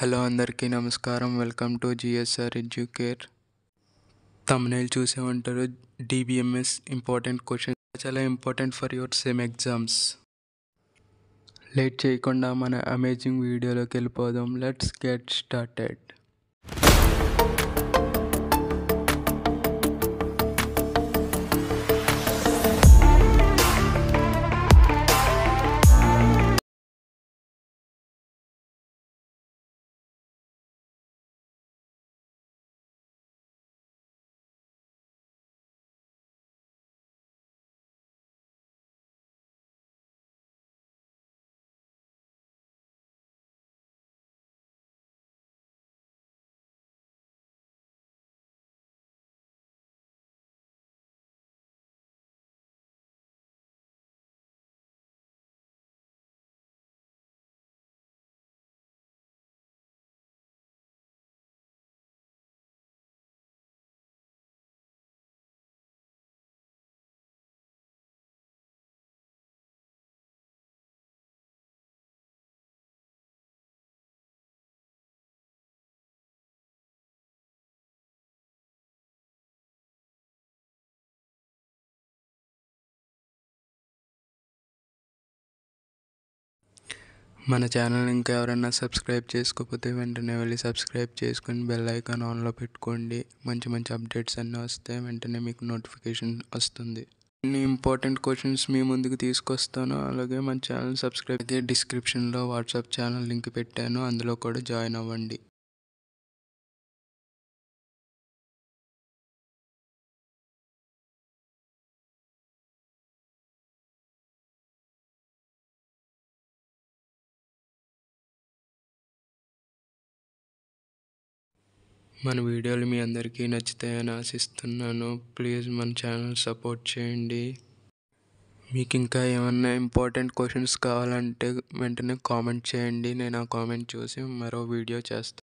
hello అందరికీ నమస్కారం welcome to GSR Educare thumbnail చూసే ఉంటారు డిబిఎంఎస్ ఇంపార్టెంట్ క్వశ్చన్ చాలా important for your sem exams late చేయకుండా మన అమేజింగ్ వీడియోలోకి వెళ్ళిపోదాం లెట్స్ గెట్ స్టార్టెడ్ మన ఛానల్ ఇంకా ఎవరైనా సబ్స్క్రైబ్ చేసుకోకపోతే వెంటనే వెళ్ళి సబ్స్క్రైబ్ చేసుకొని బెల్ ఐకాన్ ఆన్లో పెట్టుకోండి మంచి మంచి అప్డేట్స్ అన్నీ వస్తే వెంటనే మీకు నోటిఫికేషన్ వస్తుంది కొన్ని ఇంపార్టెంట్ క్వశ్చన్స్ మీ ముందుకు తీసుకొస్తాను అలాగే మన ఛానల్ సబ్స్క్రైబ్ అయితే డిస్క్రిప్షన్లో వాట్సాప్ ఛానల్ లింక్ పెట్టాను అందులో కూడా జాయిన్ అవ్వండి మన వీడియోలు మీ అందరికీ నచ్చుతాయని ఆశిస్తున్నాను ప్లీజ్ మన ఛానల్ సపోర్ట్ చేయండి మీకు ఇంకా ఏమన్నా ఇంపార్టెంట్ క్వశ్చన్స్ కావాలంటే వెంటనే కామెంట్ చేయండి నేను ఆ కామెంట్ చూసి మరో వీడియో చేస్తాను